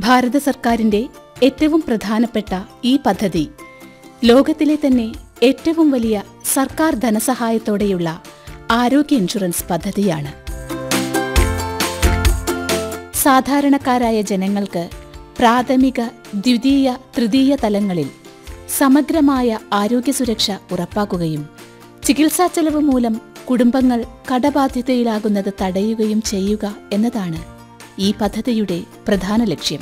ഭാരത സർക്കാരിന്റെ ഏറ്റവും പ്രധാനപ്പെട്ട ഈ പദ്ധതി ലോകത്തിലെ തന്നെ ഏറ്റവും വലിയ സർക്കാർ ധനസഹായത്തോടെയുള്ള ആരോഗ്യ ഇൻഷുറൻസ് പദ്ധതിയാണ് സാധാരണക്കാരായ ജനങ്ങൾക്ക് പ്രാഥമിക ദ്വിതീയ തൃതീയ തലങ്ങളിൽ സമഗ്രമായ ആരോഗ്യ സുരക്ഷ ഉറപ്പാക്കുകയും ചികിത്സാ ചെലവ് മൂലം കുടുംബങ്ങൾ കടബാധ്യതയിലാകുന്നത് തടയുകയും ചെയ്യുക എന്നതാണ് ഈ പദ്ധതിയുടെ പ്രധാന ലക്ഷ്യം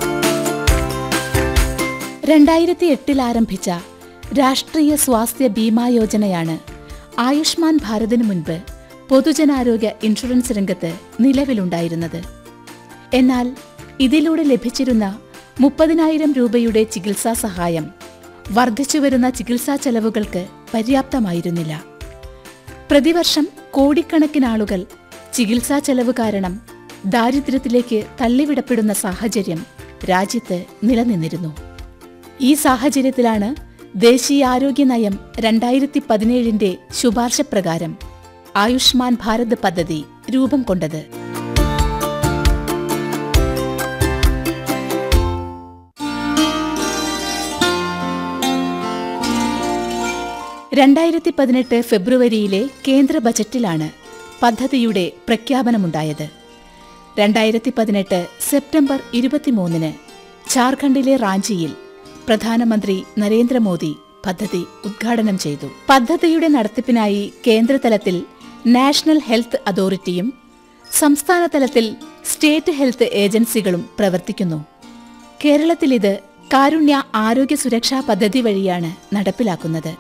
രണ്ടായിരത്തി എട്ടിൽ ആരംഭിച്ച രാഷ്ട്രീയ സ്വാസ്ഥ്യ ബീമാ യോജനയാണ് ആയുഷ്മാൻ ഭാരതിനു മുൻപ് പൊതുജനാരോഗ്യ ഇൻഷുറൻസ് രംഗത്ത് നിലവിലുണ്ടായിരുന്നത് എന്നാൽ ഇതിലൂടെ ലഭിച്ചിരുന്ന മുപ്പതിനായിരം രൂപയുടെ ചികിത്സാ സഹായം വർദ്ധിച്ചുവരുന്ന ചികിത്സാ ചെലവുകൾക്ക് പര്യാപ്തമായിരുന്നില്ല പ്രതിവർഷം കോടിക്കണക്കിന് ആളുകൾ ചികിത്സാ ചെലവ് കാരണം ദാരിദ്ര്യത്തിലേക്ക് തള്ളിവിടപ്പെടുന്ന സാഹചര്യം രാജ്യത്ത് നിലനിന്നിരുന്നു ഈ സാഹചര്യത്തിലാണ് ദേശീയ ആരോഗ്യ നയം രണ്ടായിരത്തി പതിനേഴിന്റെ ശുപാർശ പ്രകാരം ആയുഷ്മാൻ ഭാരത് പദ്ധതി രൂപം കൊണ്ടത് രണ്ടായിരത്തി പതിനെട്ട് ഫെബ്രുവരിയിലെ കേന്ദ്ര ബജറ്റിലാണ് പദ്ധതിയുടെ പ്രഖ്യാപനമുണ്ടായത് രണ്ടായിരത്തി പതിനെട്ട് സെപ്റ്റംബർ ഇരുപത്തിമൂന്നിന് ജാർഖണ്ഡിലെ റാഞ്ചിയിൽ പ്രധാനമന്ത്രി നരേന്ദ്രമോദി പദ്ധതി ഉദ്ഘാടനം ചെയ്തു പദ്ധതിയുടെ നടത്തിപ്പിനായി കേന്ദ്രതലത്തിൽ നാഷണൽ ഹെൽത്ത് അതോറിറ്റിയും സംസ്ഥാന തലത്തിൽ സ്റ്റേറ്റ് ഹെൽത്ത് ഏജൻസികളും പ്രവർത്തിക്കുന്നു കേരളത്തിൽ ഇത് കാരുണ്യ ആരോഗ്യ സുരക്ഷാ പദ്ധതി വഴിയാണ് നടപ്പിലാക്കുന്നത്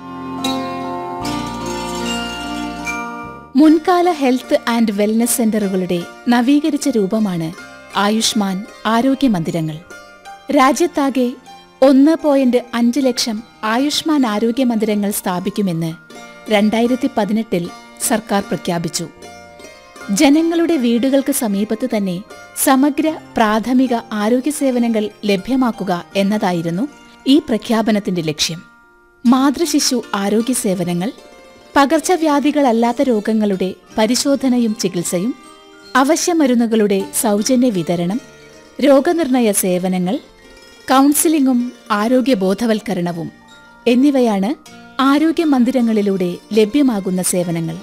മുൻകാല ഹെൽത്ത് ആൻഡ് വെൽനസ് സെന്ററുകളുടെ നവീകരിച്ച രൂപമാണ് ആയുഷ്മാൻ ആരോഗ്യ മന്ദിരങ്ങൾ രാജ്യത്താകെ ഒന്ന് പോയിന്റ് അഞ്ച് ലക്ഷം ആയുഷ്മാൻ ആരോഗ്യ മന്ദിരങ്ങൾ സ്ഥാപിക്കുമെന്ന് രണ്ടായിരത്തി പതിനെട്ടിൽ സർക്കാർ പ്രഖ്യാപിച്ചു ജനങ്ങളുടെ വീടുകൾക്ക് സമീപത്ത് തന്നെ സമഗ്ര പ്രാഥമിക ആരോഗ്യ സേവനങ്ങൾ ലഭ്യമാക്കുക എന്നതായിരുന്നു ഈ പ്രഖ്യാപനത്തിന്റെ ലക്ഷ്യം മാതൃശിശു ആരോഗ്യ സേവനങ്ങൾ പകർച്ചവ്യാധികളല്ലാത്ത രോഗങ്ങളുടെ പരിശോധനയും ചികിത്സയും അവശ്യമരുന്നുകളുടെ സൗജന്യ വിതരണം രോഗനിർണയ സേവനങ്ങൾ കൗൺസിലിംഗും ആരോഗ്യ ബോധവൽക്കരണവും എന്നിവയാണ് ആരോഗ്യ മന്ദിരങ്ങളിലൂടെ ലഭ്യമാകുന്ന സേവനങ്ങൾ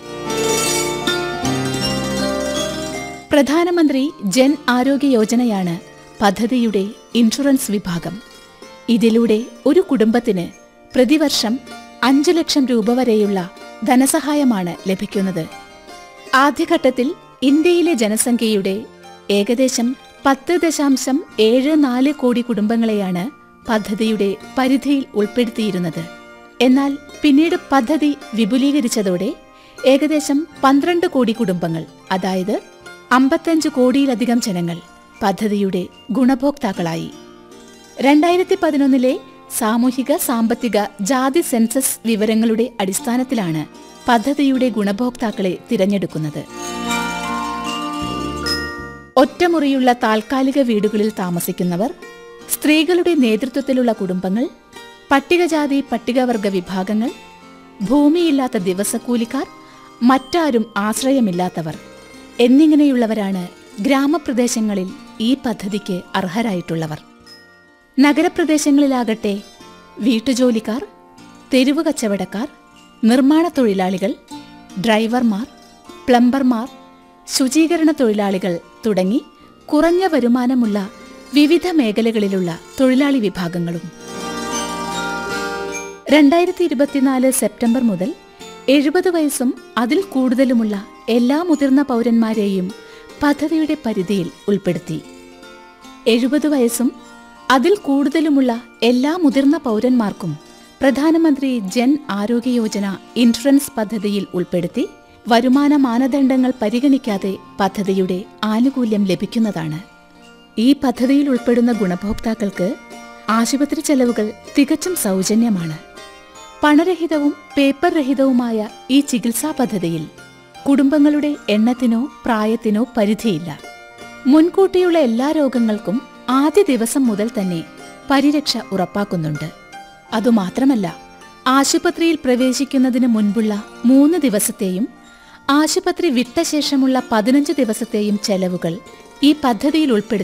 പ്രധാനമന്ത്രി ജൻ ആരോഗ്യ യോജനയാണ് പദ്ധതിയുടെ ഇൻഷുറൻസ് വിഭാഗം ഇതിലൂടെ ഒരു കുടുംബത്തിന് പ്രതിവർഷം അഞ്ചു ലക്ഷം രൂപ വരെയുള്ള ധനസഹായമാണ് ലഭിക്കുന്നത് ആദ്യഘട്ടത്തിൽ ഇന്ത്യയിലെ ജനസംഖ്യയുടെ ഏകദേശം പത്ത് ദശാംശം ഏഴ് നാല് കോടി കുടുംബങ്ങളെയാണ് പദ്ധതിയുടെ പരിധിയിൽ ഉൾപ്പെടുത്തിയിരുന്നത് എന്നാൽ പിന്നീട് പദ്ധതി വിപുലീകരിച്ചതോടെ ഏകദേശം പന്ത്രണ്ട് കോടി കുടുംബങ്ങൾ അതായത് അമ്പത്തഞ്ച് കോടിയിലധികം ജനങ്ങൾ പദ്ധതിയുടെ ഗുണഭോക്താക്കളായി രണ്ടായിരത്തി പതിനൊന്നിലെ സാമൂഹിക സാമ്പത്തിക ജാതി സെൻസസ് വിവരങ്ങളുടെ അടിസ്ഥാനത്തിലാണ് പദ്ധതിയുടെ ഗുണഭോക്താക്കളെ തിരഞ്ഞെടുക്കുന്നത് ഒറ്റമുറിയുള്ള താൽക്കാലിക വീടുകളിൽ താമസിക്കുന്നവർ സ്ത്രീകളുടെ നേതൃത്വത്തിലുള്ള കുടുംബങ്ങൾ പട്ടികജാതി പട്ടികവർഗ വിഭാഗങ്ങൾ ഭൂമിയില്ലാത്ത ദിവസക്കൂലിക്കാർ മറ്റാരും ആശ്രയമില്ലാത്തവർ എന്നിങ്ങനെയുള്ളവരാണ് ഗ്രാമപ്രദേശങ്ങളിൽ ഈ പദ്ധതിക്ക് അർഹരായിട്ടുള്ളവർ നഗരപ്രദേശങ്ങളിലാകട്ടെ വീട്ടുജോലിക്കാർ തെരുവ് കച്ചവടക്കാർ നിർമ്മാണ തൊഴിലാളികൾ ഡ്രൈവർമാർ പ്ലംബർമാർ ശുചീകരണ തൊഴിലാളികൾ തുടങ്ങി കുറഞ്ഞ വരുമാനമുള്ള വിവിധ മേഖലകളിലുള്ള തൊഴിലാളി വിഭാഗങ്ങളും രണ്ടായിരത്തി ഇരുപത്തിനാല് സെപ്റ്റംബർ മുതൽ എഴുപത് വയസ്സും അതിൽ കൂടുതലുമുള്ള എല്ലാ മുതിർന്ന പൗരന്മാരെയും പദ്ധതിയുടെ പരിധിയിൽ ഉൾപ്പെടുത്തി എഴുപത് വയസ്സും അതിൽ കൂടുതലുമുള്ള എല്ലാ മുതിർന്ന പൗരന്മാർക്കും പ്രധാനമന്ത്രി ജൻ ആരോഗ്യ യോജന ഇൻഷുറൻസ് പദ്ധതിയിൽ ഉൾപ്പെടുത്തി വരുമാന മാനദണ്ഡങ്ങൾ പരിഗണിക്കാതെ പദ്ധതിയുടെ ആനുകൂല്യം ലഭിക്കുന്നതാണ് ഈ പദ്ധതിയിൽ ഉൾപ്പെടുന്ന ഗുണഭോക്താക്കൾക്ക് ആശുപത്രി ചെലവുകൾ തികച്ചും സൗജന്യമാണ് പണരഹിതവും പേപ്പർ രഹിതവുമായ ഈ ചികിത്സാ പദ്ധതിയിൽ കുടുംബങ്ങളുടെ എണ്ണത്തിനോ പ്രായത്തിനോ പരിധിയില്ല മുൻകൂട്ടിയുള്ള എല്ലാ രോഗങ്ങൾക്കും ആദ്യ ദിവസം മുതൽ തന്നെ പരിരക്ഷ ഉറപ്പാക്കുന്നുണ്ട് അതുമാത്രമല്ല ആശുപത്രിയിൽ പ്രവേശിക്കുന്നതിന് മുൻപുള്ള മൂന്ന് ദിവസത്തെയും ആശുപത്രി വിട്ട ശേഷമുള്ള പതിനഞ്ച് ദിവസത്തെയും ചെലവുകൾ ഈ പദ്ധതിയിൽ ഉൾപ്പെടുത്തി